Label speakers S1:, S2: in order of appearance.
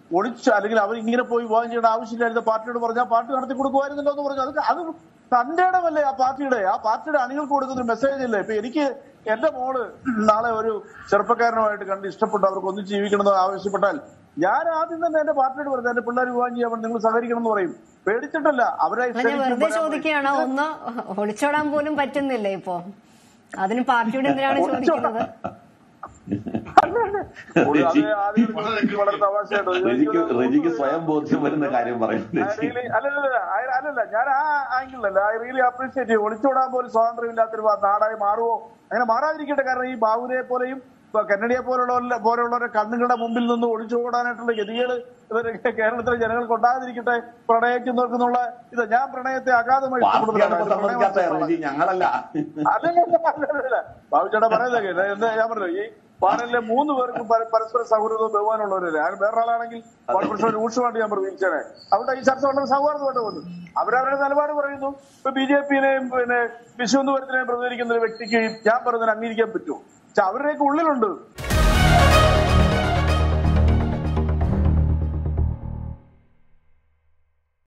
S1: ഒളിച്ച് അല്ലെങ്കിൽ അവർ ഇങ്ങനെ പോയി വിവാഹം ചെയ്യേണ്ട ആവശ്യമില്ലായിരുന്നു പാർട്ടിയോട് പറഞ്ഞാൽ പാർട്ടി നടത്തി കൊടുക്കുമായിരുന്നല്ലോ എന്ന് പറഞ്ഞു അത് അത് തന്റെ ഇടമല്ലേ ആ പാർട്ടിയുടെ ആ പാർട്ടിയുടെ അണികൾക്ക് കൊടുക്കുന്ന ഒരു മെസ്സേജ് അല്ലേ ഇപ്പൊ എനിക്ക് എന്റെ മോള് നാളെ ഒരു ചെറുപ്പക്കാരനുമായിട്ട് കണ്ട് ഇഷ്ടപ്പെട്ട് അവർക്ക് ഒന്നും ജീവിക്കണമെന്ന് ആവശ്യപ്പെട്ടാൽ ഞാൻ ആദ്യം തന്നെ എന്റെ പാർട്ടിയോട് പറഞ്ഞു എന്റെ പിള്ളേർ വിവാഹം ചെയ്യാൻ നിങ്ങൾ സഹകരിക്കണം എന്ന് പറയും പേടിച്ചിട്ടല്ല അവരെ
S2: അല്ല ഞാൻ
S1: ക്ഷണിക്കും,
S2: വെറുതെ
S1: വരാൻ പറയും.
S2: ചോദിക്കുകയാണോ ഒന്ന് ഒളിച്ചോടാൻ പോലും പറ്റുന്നില്ല ഇപ്പോ അതിന് പാർട്ടിയോട് എന്തിനാണ് ചോദിക്കുന്നത്
S1: ഒരു
S3: റെജി
S1: അത് ആദ്യം എനിക്ക് വളരെ തമാശയായിട്ട് ഒരു-
S3: റെജിക്ക് റെജിക്ക് സ്വയം ബോധ്യം വരുന്ന കാര്യം
S1: I
S3: പറയുന്നത്
S1: really- അല്ലല്ല I- അല്ലല്ല ഞാൻ ആ ആംഗിളല്ല ഐ റിയലി അപ്രീഷിയേറ്റ് ചെയ്യും ഒളിച്ചോടാൻ പോലും സ്വാതന്ത്ര്യം ഇല്ലാത്തൊരു വാ- നാടായി മാറുമോ അങ്ങനെ മാറാതിരിക്കട്ടെ കാരണം ഈ ബാബുരെ പോലെയും ഇപ്പൊ കന്നഡിയെ പോലുള്ള പോലുള്ളവരുടെ കണ്ണുകളുടെ മുമ്പിൽ നിന്ന് ഒളിച്ചോടാനായിട്ടുള്ള ഗതികേട് ഇവര് കേരളത്തിലെ ജനങ്ങൾക്ക് ഉണ്ടാകാതിരിക്കട്ടെ പ്രണയിക്കുന്നവർക്കെന്നുള്ള ഇത് ഞാൻ പ്രണയത്തെ അഗാധമായി
S3: പാർട്ടിയാണ് ഇപ്പൊ
S1: ഇഷ്ടപ്പെടുന്നതാണ്.
S3: സമ്മതിക്കാത്ത
S1: പ്രണയം
S3: റെജി ഞങ്ങളല്ല
S1: അല്ലല്ല അല്ലല്ല ബാബുചേട്ടാ പറയുന്നത് കേട്ടോ എന്താ ഞാൻ പറഞ്ഞു ഈ പാനലിലെ മൂന്ന് പേർക്കും പര- പരസ്പര സൗഹൃദവും ബഹുമാനമുള്ളവരല്ലേ ഞാൻ വേറൊരാളാണെങ്കിൽ വളരെ രൂക്ഷമായിട്ട് ഞാൻ പ്രതീക്ഷിച്ചേ അവിടെ ഈ ചർച്ച വളരെ സൗഹാർദ്ദമായിട്ട് വന്നു അവരവരുടെ നിലപാട് പറയുന്നു ഇപ്പൊ ബി ജെ പിന്നെയും പിന്നെ വിശ്വന്തുവരത്തിനെയും പ്രതികരിക്കുന്ന ഒരു വ്യക്തിക്ക് ഞാൻ പറയുന്നതിന് അംഗീകരിക്കാൻ പറ്റുമോ പക്ഷെ അവരുടെയൊക്കെ ഉള്ളിലുണ്ട്